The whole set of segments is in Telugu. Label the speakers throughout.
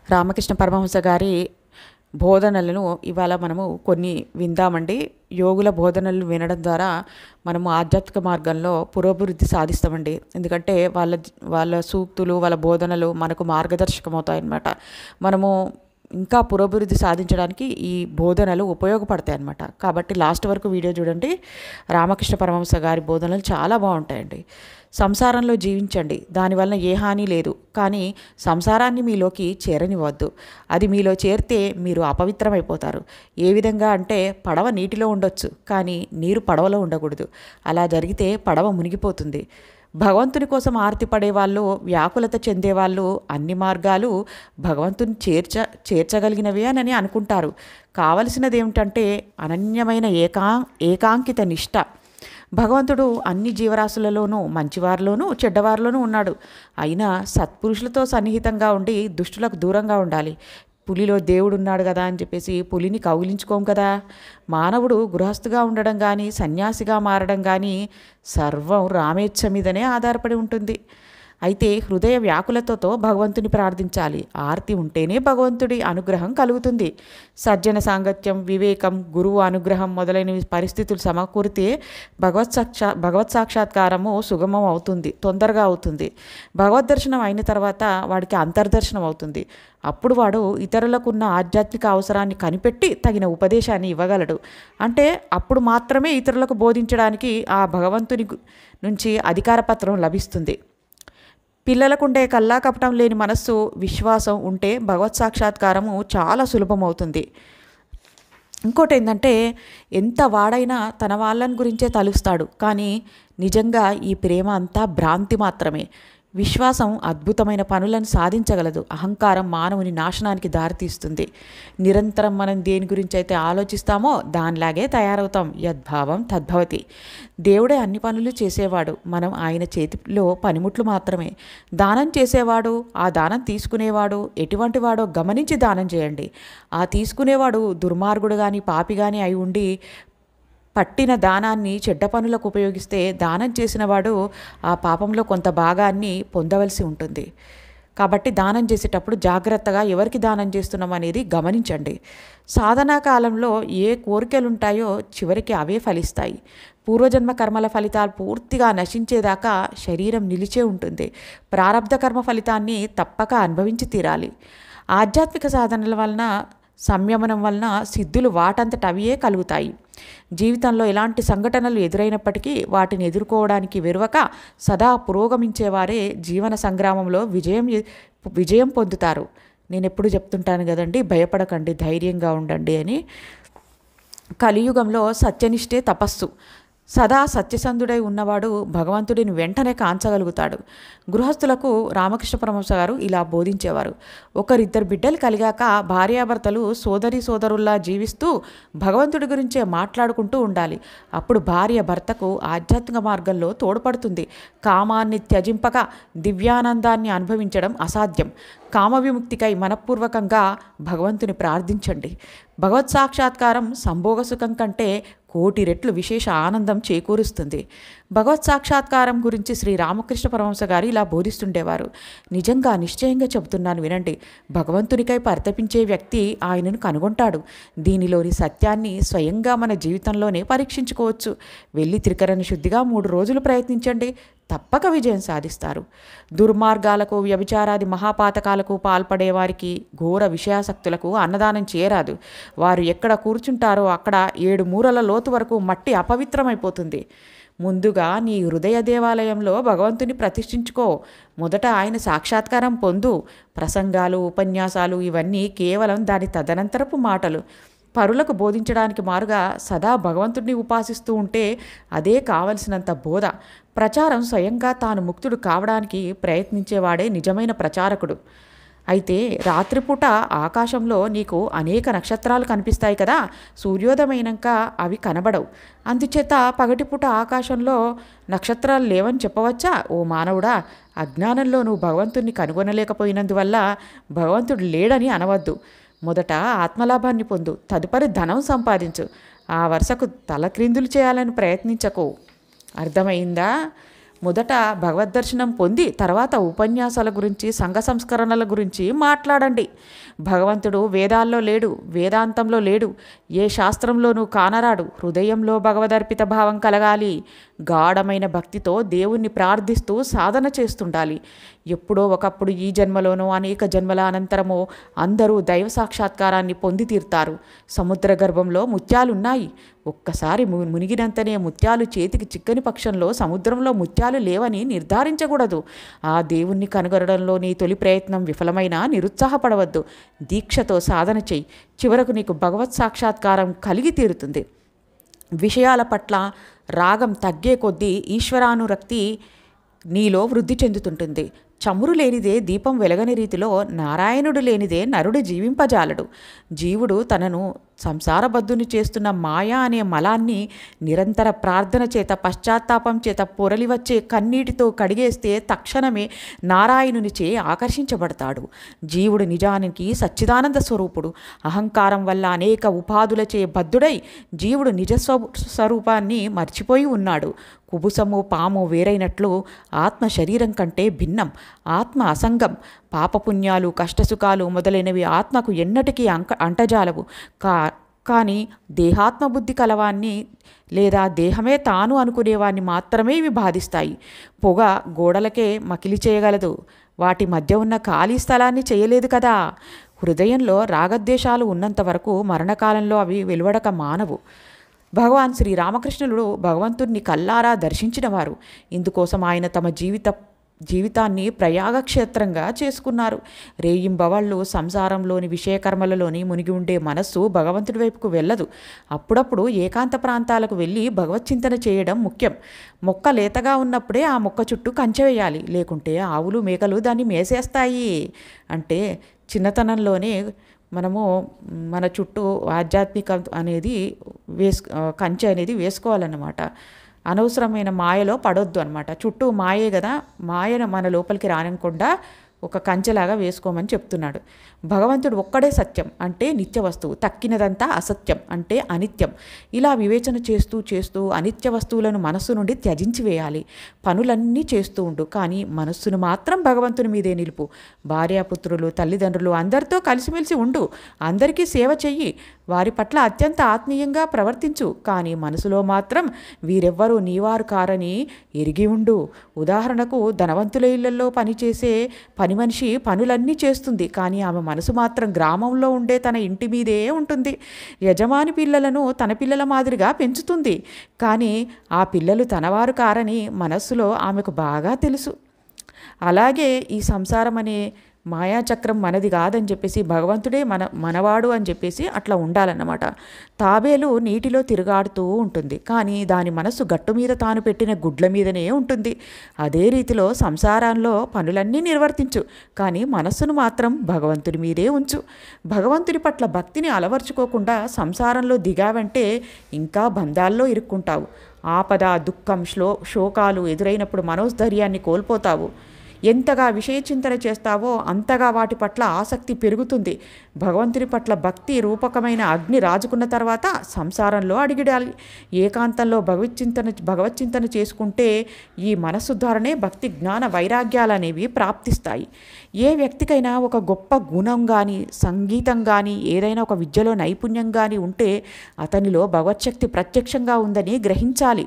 Speaker 1: రామకృష్ణ పరమహంస గారి బోధనలను ఇవాళ మనము కొన్ని విందామండి యోగుల బోధనలు వినడం ద్వారా మనము ఆధ్యాత్మిక మార్గంలో పురోభివృద్ధి సాధిస్తామండి ఎందుకంటే వాళ్ళ వాళ్ళ సూక్తులు వాళ్ళ బోధనలు మనకు మార్గదర్శకం అవుతాయన్నమాట మనము ఇంకా పురోభివృద్ధి సాధించడానికి ఈ బోధనలు ఉపయోగపడతాయి అన్నమాట కాబట్టి లాస్ట్ వరకు వీడియో చూడండి రామకృష్ణ పరమహంస గారి బోధనలు చాలా బాగుంటాయండి సంసారంలో జీవించండి దానివల్ల ఏ హాని లేదు కానీ సంసారాన్ని మీలోకి చేరనివ్వద్దు అది మీలో చేరితే మీరు అపవిత్రమైపోతారు ఏ విధంగా అంటే పడవ నీటిలో ఉండొచ్చు కానీ నీరు పడవలో ఉండకూడదు అలా జరిగితే పడవ మునిగిపోతుంది భగవంతుని కోసం ఆర్తి పడేవాళ్ళు వ్యాకులత చెందేవాళ్ళు అన్ని మార్గాలు భగవంతుని చేర్చ చేర్చగలిగినవి అని అనుకుంటారు కావలసినది ఏమిటంటే అనన్యమైన ఏకా ఏకాంకిత నిష్ట భగవంతుడు అన్ని జీవరాశులలోనూ మంచివారిలోనూ చెడ్డవారిలోనూ ఉన్నాడు అయినా సత్పురుషులతో సన్నిహితంగా ఉండి దుష్టులకు దూరంగా ఉండాలి పులిలో దేవుడు ఉన్నాడు కదా అని చెప్పేసి పులిని కౌగిలించుకోం కదా మానవుడు గృహస్థుగా ఉండడం కానీ సన్యాసిగా మారడం కానీ సర్వం రామేచ్ఛ మీదనే ఆధారపడి ఉంటుంది అయితే హృదయ వ్యాకులతతో భగవంతుని ప్రార్థించాలి ఆర్తి ఉంటేనే భగవంతుడి అనుగ్రహం కలుగుతుంది సజ్జన సాంగత్యం వివేకం గురువు అనుగ్రహం మొదలైన పరిస్థితులు సమకూరితే భగవత్ సాక్షా భగవత్ సాక్షాత్కారము సుగమం అవుతుంది తొందరగా అవుతుంది భగవద్ దర్శనం అయిన తర్వాత వాడికి అంతర్దర్శనం అవుతుంది అప్పుడు వాడు ఇతరులకున్న ఆధ్యాత్మిక అవసరాన్ని కనిపెట్టి తగిన ఉపదేశాన్ని ఇవ్వగలడు అంటే అప్పుడు మాత్రమే ఇతరులకు బోధించడానికి ఆ భగవంతుని నుంచి అధికార పత్రం లభిస్తుంది పిల్లలకుండే కల్లా కపటం లేని మనస్సు విశ్వాసం ఉంటే భగవత్ సాక్షాత్కారము చాలా సులభమవుతుంది ఇంకోటి ఏంటంటే ఎంత వాడైనా తన వాళ్ళని గురించే తలుస్తాడు కానీ నిజంగా ఈ ప్రేమ అంతా భ్రాంతి మాత్రమే విశ్వాసం అద్భుతమైన పనులను సాధించగలదు అహంకారం మానవుని నాశనానికి దారితీస్తుంది నిరంతరం మనం దేని గురించి అయితే ఆలోచిస్తామో దానిలాగే తయారవుతాం యద్భావం తద్భవతి దేవుడే అన్ని పనులు చేసేవాడు మనం ఆయన చేతిలో పనిముట్లు మాత్రమే దానం చేసేవాడు ఆ దానం తీసుకునేవాడు ఎటువంటి వాడో గమనించి దానం చేయండి ఆ తీసుకునేవాడు దుర్మార్గుడు కానీ పాపి కానీ అయి ఉండి పట్టిన దానాన్ని చెడ్డ పనులకు ఉపయోగిస్తే దానం చేసిన వాడు ఆ పాపంలో కొంత భాగాన్ని పొందవలసి ఉంటుంది కాబట్టి దానం చేసేటప్పుడు జాగ్రత్తగా ఎవరికి దానం చేస్తున్నాం అనేది గమనించండి సాధనా కాలంలో ఏ కోరికలు ఉంటాయో చివరికి అవే ఫలిస్తాయి పూర్వజన్మ కర్మల ఫలితాలు పూర్తిగా నశించేదాకా శరీరం నిలిచే ఉంటుంది ప్రారంధ కర్మ ఫలితాన్ని తప్పక అనుభవించి తీరాలి ఆధ్యాత్మిక సాధనల వలన సంయమనం వలన సిద్ధులు వాటంతట అవియే కలుగుతాయి జీవితంలో ఎలాంటి సంఘటనలు ఎదురైనప్పటికీ వాటిని ఎదుర్కోవడానికి వెరువక సదా పురోగమించేవారే జీవన సంగ్రామంలో విజయం విజయం పొందుతారు నేను ఎప్పుడు చెప్తుంటాను కదండి భయపడకండి ధైర్యంగా ఉండండి అని కలియుగంలో సత్యనిష్టే తపస్సు సదా సత్యసంధుడై ఉన్నవాడు భగవంతుడిని వెంటనే కాంచగలుగుతాడు గృహస్థులకు రామకృష్ణ పరమహంస గారు ఇలా బోధించేవారు ఒకరిద్దరు బిడ్డలు కలిగాక భార్యాభర్తలు సోదరి సోదరుల్లా జీవిస్తూ భగవంతుడి గురించే మాట్లాడుకుంటూ ఉండాలి అప్పుడు భార్య భర్తకు ఆధ్యాత్మిక మార్గంలో తోడ్పడుతుంది కామాన్ని త్యజింపక దివ్యానందాన్ని అనుభవించడం అసాధ్యం కామ విముక్తికై మనపూర్వకంగా భగవంతుని ప్రార్థించండి భగవత్ సాక్షాత్కారం సంభోగ సుఖం కంటే కోటి రెట్లు విశేష ఆనందం చేకూరుస్తుంది భగవత్ సాక్షాత్కారం గురించి శ్రీ రామకృష్ణ పరమహంస గారు ఇలా బోధిస్తుండేవారు నిజంగా నిశ్చయంగా చెబుతున్నాను వినండి భగవంతునికై పరితపించే వ్యక్తి ఆయనను కనుగొంటాడు దీనిలోని సత్యాన్ని స్వయంగా మన జీవితంలోనే పరీక్షించుకోవచ్చు వెళ్ళి త్రికరణ శుద్ధిగా మూడు రోజులు ప్రయత్నించండి తప్పక విజయం సాధిస్తారు దుర్మార్గాలకు వ్యభిచారాది మహాపాతకాలకు పాల్పడే వారికి ఘోర విషయాసక్తులకు అన్నదానం చేయరాదు వారు ఎక్కడ కూర్చుంటారో అక్కడ ఏడు మూరల లోతు వరకు మట్టి అపవిత్రమైపోతుంది ముందుగా నీ హృదయ దేవాలయంలో భగవంతుని ప్రతిష్ఠించుకో మొదట ఆయన సాక్షాత్కారం పొందు ప్రసంగాలు ఉపన్యాసాలు ఇవన్నీ కేవలం దాని తదనంతరపు మాటలు పరులకు బోధించడానికి మారుగా సదా భగవంతుడిని ఉపాసిస్తూ ఉంటే అదే కావలసినంత బోధ ప్రచారం స్వయంగా తాను ముక్తుడు కావడానికి ప్రయత్నించేవాడే నిజమైన ప్రచారకుడు అయితే రాత్రిపూట ఆకాశంలో నీకు అనేక నక్షత్రాలు కనిపిస్తాయి కదా సూర్యోదయమైనాక అవి కనబడవు అందుచేత పగటిపూట ఆకాశంలో నక్షత్రాలు లేవని చెప్పవచ్చా ఓ మానవుడా అజ్ఞానంలో నువ్వు భగవంతుణ్ణి కనుగొనలేకపోయినందువల్ల భగవంతుడు లేడని అనవద్దు మొదట ఆత్మలాభాన్ని పొందు తదుపరి ధనం సంపాదించు ఆ వరుసకు తలక్రిందులు చేయాలని ప్రయత్నించకు అర్థమైందా మొదట భగవద్దర్శనం పొంది తర్వాత ఉపన్యాసాల గురించి సంఘ సంస్కరణల గురించి మాట్లాడండి భగవంతుడు వేదాల్లో లేడు వేదాంతంలో లేడు ఏ శాస్త్రంలోనూ కానరాడు హృదయంలో భగవదర్పిత భావం కలగాలి గాఢమైన భక్తితో దేవుణ్ణి ప్రార్థిస్తూ సాధన చేస్తుండాలి ఎప్పుడో ఒకప్పుడు ఈ జన్మలోనో అనేక జన్మల అనంతరమో అందరూ దైవ సాక్షాత్కారాన్ని పొంది తీరుతారు సముద్ర గర్భంలో ముత్యాలున్నాయి ఒక్కసారి ము- మునిగినంతనే ముత్యాలు చేతికి చిక్కని పక్షంలో సముద్రంలో ముత్యాలు లేవని నిర్ధారించకూడదు ఆ దేవుణ్ణి కనుగొనడంలో నీ తొలి ప్రయత్నం విఫలమైనా నిరుత్సాహపడవద్దు దీక్షతో సాధన చెయ్యి చివరకు నీకు భగవత్ సాక్షాత్కారం కలిగి తీరుతుంది విషయాల పట్ల రాగం తగ్గే కొద్దీ ఈశ్వరానురక్తి నీలో వృద్ధి చెందుతుంటుంది చమురు లేనిదే దీపం వెలగని రీతిలో నారాయణుడు లేనిదే నరుడు జీవింపజాలడు జీవుడు తనను సంసారబద్ధుని చేస్తున్న మాయా అనే మలాన్ని నిరంతర ప్రార్థన చేత పశ్చాత్తాపం చేత పొరలి వచ్చే కన్నీటితో కడిగేస్తే తక్షణమే నారాయణునిచే ఆకర్షించబడతాడు జీవుడు నిజానికి సచ్చిదానంద స్వరూపుడు అహంకారం వల్ల అనేక ఉపాధులచే బద్ధుడై జీవుడు నిజ స్వ- స్వరూపాన్ని మర్చిపోయి ఉన్నాడు కుబుసము పాము వేరైనట్లు ఆత్మ శరీరం కంటే భిన్నం ఆత్మ అసంగం పాపపుణ్యాలు కష్టసుఖాలు మొదలైనవి ఆత్మకు ఎన్నటికీ అంక అంటజాలవు కా కానీ దేహాత్మ బుద్ధి కలవాన్ని లేదా దేహమే తాను అనుకునేవాన్ని మాత్రమే ఇవి బాధిస్తాయి పొగ గోడలకే మకిలి చేయగలదు వాటి మధ్య ఉన్న ఖాళీ స్థలాన్ని చేయలేదు కదా హృదయంలో రాగద్వేషాలు ఉన్నంత వరకు మరణకాలంలో అవి వెలువడక మానవు భగవాన్ శ్రీ రామకృష్ణుడు భగవంతుణ్ణి కల్లారా దర్శించినవారు ఇందుకోసం ఆయన తమ జీవిత జీవితాన్ని ప్రయాగక్షేత్రంగా చేసుకున్నారు రేయింబవళ్ళు సంసారంలోని విషయకర్మలలోని మునిగి ఉండే మనస్సు భగవంతుడి వైపుకు వెళ్ళదు అప్పుడప్పుడు ఏకాంత ప్రాంతాలకు వెళ్ళి భగవచ్చింతన చేయడం ముఖ్యం మొక్క లేతగా ఉన్నప్పుడే ఆ మొక్క చుట్టూ కంచె వేయాలి లేకుంటే ఆవులు మేకలు దాన్ని మేసేస్తాయి అంటే చిన్నతనంలోనే మనము మన చుట్టూ ఆధ్యాత్మిక అనేది వేసు కంచె అనేది వేసుకోవాలన్నమాట అనవసరమైన మాయలో పడొద్దు అనమాట చుట్టూ మాయే కదా మాయను మన లోపలికి రానివ్వకుండా ఒక కంచెలాగా వేసుకోమని చెప్తున్నాడు భగవంతుడు ఒక్కడే సత్యం అంటే నిత్య వస్తువు తక్కినదంతా అసత్యం అంటే అనిత్యం ఇలా వివేచన చేస్తూ చేస్తూ అనిత్య వస్తువులను మనస్సు నుండి త్యజించి వేయాలి పనులన్నీ చేస్తూ ఉండు కానీ మనస్సును మాత్రం భగవంతుని మీదే నిలుపు భార్యాపుత్రులు తల్లిదండ్రులు అందరితో కలిసిమెలిసి ఉండు అందరికీ సేవ చెయ్యి వారి పట్ల అత్యంత ఆత్మీయంగా ప్రవర్తించు కానీ మనసులో మాత్రం వీరెవ్వరూ నీవారు కారని ఎరిగి ఉండు ఉదాహరణకు ధనవంతుల ఇళ్లలో పనిచేసే పని మనిషి పనులన్నీ చేస్తుంది కానీ ఆమె మనసు మాత్రం గ్రామంలో ఉండే తన ఇంటి మీదే ఉంటుంది యజమాని పిల్లలను తన పిల్లల మాదిరిగా పెంచుతుంది కానీ ఆ పిల్లలు తనవారు కారని మనస్సులో ఆమెకు బాగా తెలుసు అలాగే ఈ సంసారం అనే మాయాచక్రం మనది కాదని చెప్పేసి భగవంతుడే మన మనవాడు అని చెప్పేసి అట్లా ఉండాలన్నమాట తాబేలు నీటిలో తిరుగాడుతూ ఉంటుంది కానీ దాని మనస్సు గట్టు మీద తాను పెట్టిన గుడ్ల మీదనే ఉంటుంది అదే రీతిలో సంసారంలో పనులన్నీ నిర్వర్తించు కానీ మనస్సును మాత్రం భగవంతుడి మీదే ఉంచు భగవంతుడి పట్ల భక్తిని అలవర్చుకోకుండా సంసారంలో దిగావంటే ఇంకా బంధాల్లో ఇరుక్కుంటావు ఆపద దుఃఖం శ్లో శోకాలు ఎదురైనప్పుడు మనోధైర్యాన్ని కోల్పోతావు ఎంతగా విషయ చింతన చేస్తావో అంతగా వాటి పట్ల ఆసక్తి పెరుగుతుంది భగవంతుని పట్ల భక్తి రూపకమైన అగ్ని రాజుకున్న తర్వాత సంసారంలో అడిగిడాలి ఏకాంతంలో భగవచ్చింతన భగవచ్చింతన చేసుకుంటే ఈ మనస్సుద్ధారనే భక్తి జ్ఞాన వైరాగ్యాలు అనేవి ప్రాప్తిస్తాయి ఏ వ్యక్తికైనా ఒక గొప్ప గుణం కానీ సంగీతం కానీ ఏదైనా ఒక విద్యలో నైపుణ్యం కానీ ఉంటే అతనిలో భగవచ్శక్తి ప్రత్యక్షంగా ఉందని గ్రహించాలి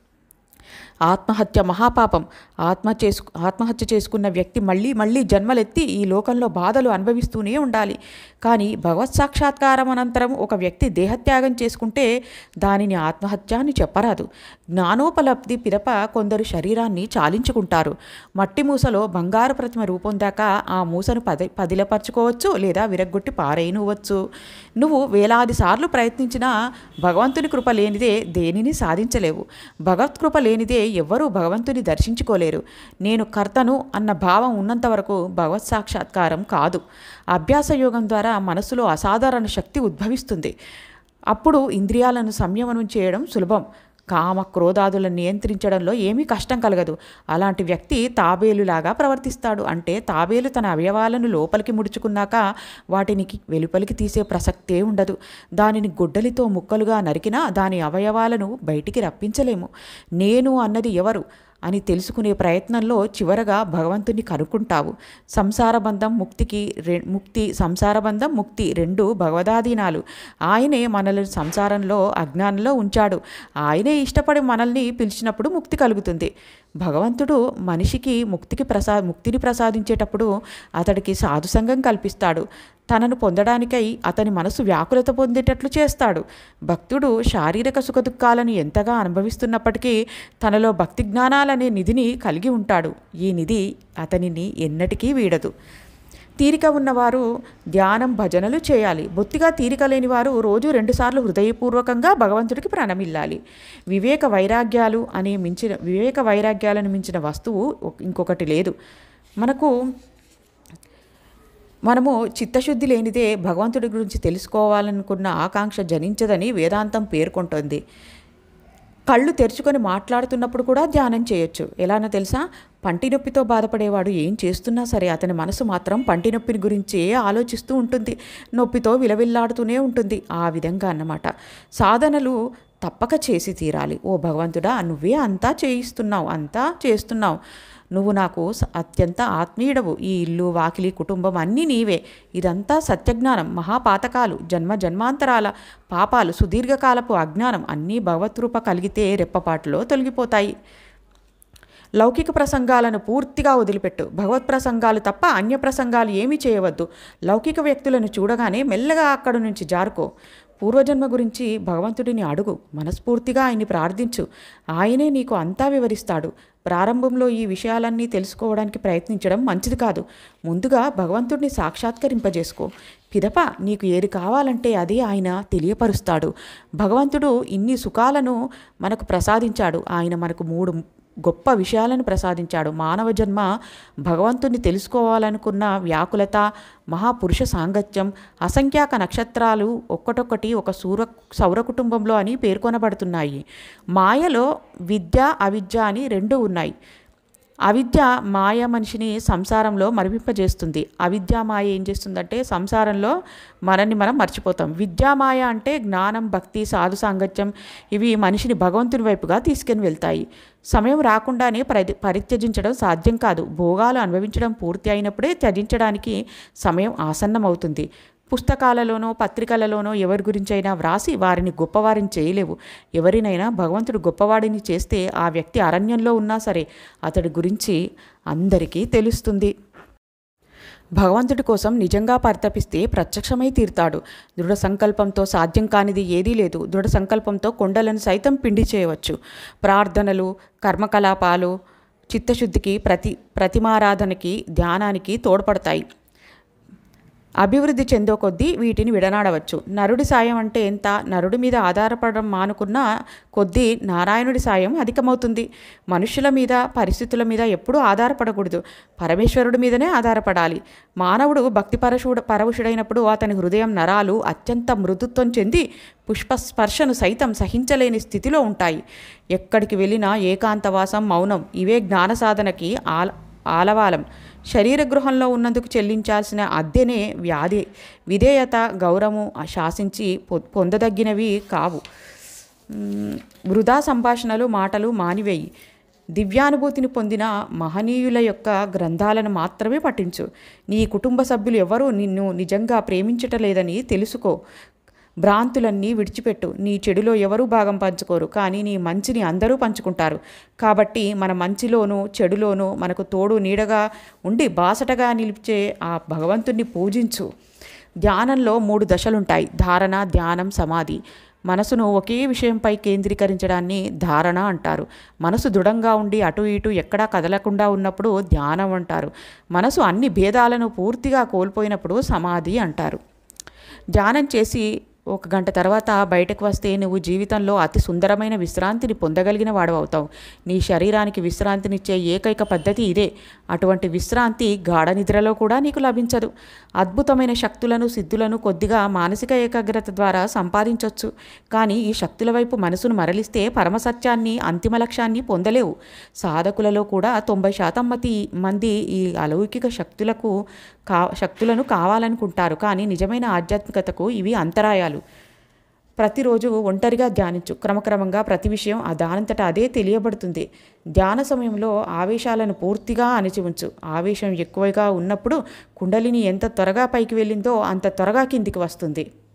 Speaker 1: ఆత్మహత్య మహాపాపం ఆత్మ చేసు ఆత్మహత్య చేసుకున్న వ్యక్తి మళ్ళీ మళ్ళీ జన్మలెత్తి ఈ లోకంలో బాధలు అనుభవిస్తూనే ఉండాలి కానీ భగవత్ సాక్షాత్కారం అనంతరం ఒక వ్యక్తి దేహత్యాగం చేసుకుంటే దానిని ఆత్మహత్య అని చెప్పరాదు జ్ఞానోపలబ్ధి పిదప కొందరు శరీరాన్ని చాలించుకుంటారు మట్టి మూసలో బంగారు ప్రతిమ రూపొందాక ఆ మూసను పది పదిలపరచుకోవచ్చు లేదా విరగ్గొట్టి పారేయనువచ్చు నువ్వు వేలాది సార్లు ప్రయత్నించినా భగవంతుని కృప లేనిదే దేనిని సాధించలేవు భగవత్ కృప లేనిదే ఎవ్వరూ భగవంతుని దర్శించుకోలేరు నేను కర్తను అన్న భావం ఉన్నంత వరకు భగవత్ సాక్షాత్కారం కాదు అభ్యాస యోగం ద్వారా మనసులో అసాధారణ శక్తి ఉద్భవిస్తుంది అప్పుడు ఇంద్రియాలను సంయమనం చేయడం సులభం కామ క్రోధాదులను నియంత్రించడంలో ఏమీ కష్టం కలగదు అలాంటి వ్యక్తి తాబేలులాగా ప్రవర్తిస్తాడు అంటే తాబేలు తన అవయవాలను లోపలికి ముడుచుకున్నాక వాటిని వెలుపలికి తీసే ప్రసక్తే ఉండదు దానిని గుడ్డలితో ముక్కలుగా నరికినా దాని అవయవాలను బయటికి రప్పించలేము నేను అన్నది ఎవరు అని తెలుసుకునే ప్రయత్నంలో చివరగా భగవంతుని కనుక్కుంటావు సంసార బంధం ముక్తికి రె ముక్తి సంసార బంధం ముక్తి రెండు భగవదాధీనాలు ఆయనే మనల్ని సంసారంలో అజ్ఞానంలో ఉంచాడు ఆయనే ఇష్టపడి మనల్ని పిలిచినప్పుడు ముక్తి కలుగుతుంది భగవంతుడు మనిషికి ముక్తికి ప్రసా ముక్తిని ప్రసాదించేటప్పుడు అతడికి సాధుసంగం కల్పిస్తాడు తనను పొందడానికై అతని మనసు వ్యాకులత పొందేటట్లు చేస్తాడు భక్తుడు శారీరక సుఖదుఖాలను ఎంతగా అనుభవిస్తున్నప్పటికీ తనలో భక్తి జ్ఞానాలనే నిధిని కలిగి ఉంటాడు ఈ నిధి అతనిని ఎన్నటికీ వీడదు తీరిక ఉన్నవారు ధ్యానం భజనలు చేయాలి బొత్తిగా తీరిక లేని వారు రోజు రెండుసార్లు హృదయపూర్వకంగా భగవంతుడికి ప్రణమిల్లాలి వివేక వైరాగ్యాలు అనే మించిన వివేక వైరాగ్యాలను మించిన వస్తువు ఒక- ఇంకొకటి లేదు మనకు మనము చిత్తశుద్ధి లేనిదే భగవంతుడి గురించి తెలుసుకోవాలనుకున్న ఆకాంక్ష జనించదని వేదాంతం పేర్కొంటోంది కళ్ళు తెరుచుకొని మాట్లాడుతున్నప్పుడు కూడా ధ్యానం చేయొచ్చు ఎలానో తెలుసా పంటి నొప్పితో బాధపడేవాడు ఏం చేస్తున్నా సరే అతని మనసు మాత్రం పంటి నొప్పిని గురించే ఆలోచిస్తూ ఉంటుంది నొప్పితో విలవిల్లాడుతూనే ఉంటుంది ఆ విధంగా అన్నమాట సాధనలు తప్పక చేసి తీరాలి ఓ భగవంతుడా నువ్వే అంతా చేయిస్తున్నావు అంతా చేస్తున్నావు నువ్వు నాకు స- అత్యంత ఆత్మీయుడవు ఈ ఇల్లు వాకిలి కుటుంబం అన్నీ నీవే ఇదంతా సత్యజ్ఞానం మహాపాతకాలు జన్మ జన్మాంతరాల పాపాలు సుదీర్ఘకాలపు అజ్ఞానం అన్నీ భగవద్రూప కలిగితే రెప్పపాటులో తొలగిపోతాయి లౌకిక ప్రసంగాలను పూర్తిగా వదిలిపెట్టు భగవత్ ప్రసంగాలు తప్ప అన్య ప్రసంగాలు ఏమీ చేయవద్దు లౌకిక వ్యక్తులను చూడగానే మెల్లగా అక్కడి నుంచి జారుకో పూర్వజన్మ గురించి భగవంతుడిని అడుగు మనస్ఫూర్తిగా ఆయన్ని ప్రార్థించు ఆయనే నీకు అంతా వివరిస్తాడు ప్రారంభంలో ఈ విషయాలన్నీ తెలుసుకోవడానికి ప్రయత్నించడం మంచిది కాదు ముందుగా భగవంతుడిని సాక్షాత్కరింపజేసుకో పిదప నీకు ఏది కావాలంటే అది ఆయన తెలియపరుస్తాడు భగవంతుడు ఇన్ని సుఖాలను మనకు ప్రసాదించాడు ఆయన మనకు మూడు గొప్ప విషయాలను ప్రసాదించాడు మానవ జన్మ భగవంతుని తెలుసుకోవాలనుకున్న వ్యాకులత మహాపురుష సాంగత్యం అసంఖ్యాక నక్షత్రాలు ఒక్కటొక్కటి ఒక సూర సౌర కుటుంబంలో అని పేర్కొనబడుతున్నాయి మాయలో విద్య అవిద్య అని రెండు ఉన్నాయి అవిద్య మాయ మనిషిని సంసారంలో మరిపింపజేస్తుంది అవిద్యా మాయ ఏం చేస్తుందంటే సంసారంలో మనల్ని మనం మర్చిపోతాం విద్యామాయ అంటే జ్ఞానం భక్తి సాధు సాంగత్యం ఇవి మనిషిని భగవంతుని వైపుగా తీసుకుని వెళ్తాయి సమయం రాకుండానే పరి పరిత్యజించడం సాధ్యం కాదు భోగాలు అనుభవించడం పూర్తి అయినప్పుడే త్యజించడానికి సమయం ఆసన్నమవుతుంది పుస్తకాలలోనో పత్రికలలోనో ఎవరి గురించైనా వ్రాసి వారిని గొప్పవారిని చేయలేవు ఎవరినైనా భగవంతుడు గొప్పవాడిని చేస్తే ఆ వ్యక్తి అరణ్యంలో ఉన్నా సరే అతడి గురించి అందరికీ తెలుస్తుంది భగవంతుడి కోసం నిజంగా పరితపిస్తే ప్రత్యక్షమై తీరుతాడు దృఢ సంకల్పంతో సాధ్యం కానిది ఏదీ లేదు దృఢ సంకల్పంతో కొండలను సైతం పిండి చేయవచ్చు ప్రార్థనలు కర్మకలాపాలు చిత్తశుద్ధికి ప్రతి ప్రతిమారాధనకి ధ్యానానికి తోడ్పడతాయి అభివృద్ధి చెందో కొద్దీ వీటిని విడనాడవచ్చు నరుడి సాయం అంటే ఎంత నరుడి మీద ఆధారపడడం మానుకున్న కొద్దీ నారాయణుడి సాయం అధికమవుతుంది మనుషుల మీద పరిస్థితుల మీద ఎప్పుడూ ఆధారపడకూడదు పరమేశ్వరుడి మీదనే ఆధారపడాలి మానవుడు భక్తి పరశుడు పరవశుడైనప్పుడు అతని హృదయం నరాలు అత్యంత మృదుత్వం చెంది పుష్ప స్పర్శను సైతం సహించలేని స్థితిలో ఉంటాయి ఎక్కడికి వెళ్ళినా ఏకాంతవాసం మౌనం ఇవే జ్ఞాన సాధనకి ఆల ఆలవాలం శరీర గృహంలో ఉన్నందుకు చెల్లించాల్సిన అద్దెనే వ్యాధి విధేయత గౌరవం శాసించి పొ- పొందదగినవి కావు మ్, వృధా సంభాషణలు మాటలు మానివేయి దివ్యానుభూతిని పొందిన మహనీయుల యొక్క గ్రంథాలను మాత్రమే పఠించు నీ కుటుంబ సభ్యులు ఎవరూ నిన్ను నిజంగా ప్రేమించటలేదని తెలుసుకో భ్రాంతులన్నీ విడిచిపెట్టు నీ చెడులో ఎవరూ భాగం పంచుకోరు కానీ నీ మంచిని అందరూ పంచుకుంటారు కాబట్టి మన మంచిలోనూ చెడులోనూ మనకు తోడు నీడగా ఉండి బాసటగా నిలిచే ఆ భగవంతుణ్ణి పూజించు ధ్యానంలో మూడు దశలుంటాయి ధారణ ధ్యానం సమాధి మనసును ఒకే విషయంపై కేంద్రీకరించడాన్ని ధారణ అంటారు మనసు దృఢంగా ఉండి అటు ఇటు ఎక్కడా కదలకుండా ఉన్నప్పుడు ధ్యానం అంటారు మనసు అన్ని భేదాలను పూర్తిగా కోల్పోయినప్పుడు సమాధి అంటారు ధ్యానం చేసి ఒక గంట తర్వాత బయటకు వస్తే నువ్వు జీవితంలో అతి సుందరమైన విశ్రాంతిని పొందగలిగిన వాడు అవుతావు నీ శరీరానికి విశ్రాంతినిచ్చే ఏకైక పద్ధతి ఇదే అటువంటి విశ్రాంతి గాఢ నిద్రలో కూడా నీకు లభించదు అద్భుతమైన శక్తులను సిద్ధులను కొద్దిగా మానసిక ఏకాగ్రత ద్వారా సంపాదించవచ్చు కానీ ఈ శక్తుల వైపు మనసును మరలిస్తే పరమసత్యాన్ని అంతిమ లక్ష్యాన్ని పొందలేవు సాధకులలో కూడా తొంభై శాతం మతి మంది ఈ అలౌకిక శక్తులకు కా శక్తులను కావాలనుకుంటారు కానీ నిజమైన ఆధ్యాత్మికతకు ఇవి అంతరాయాలు ప్రతిరోజు ఒంటరిగా ధ్యానించు క్రమక్రమంగా ప్రతి విషయం ఆ దానంతట అదే తెలియబడుతుంది ధ్యాన సమయంలో ఆవేశాలను పూర్తిగా అణిచి ఉంచు ఆవేశం ఎక్కువగా ఉన్నప్పుడు కుండలిని ఎంత త్వరగా పైకి వెళ్ళిందో అంత త్వరగా కిందికి వస్తుంది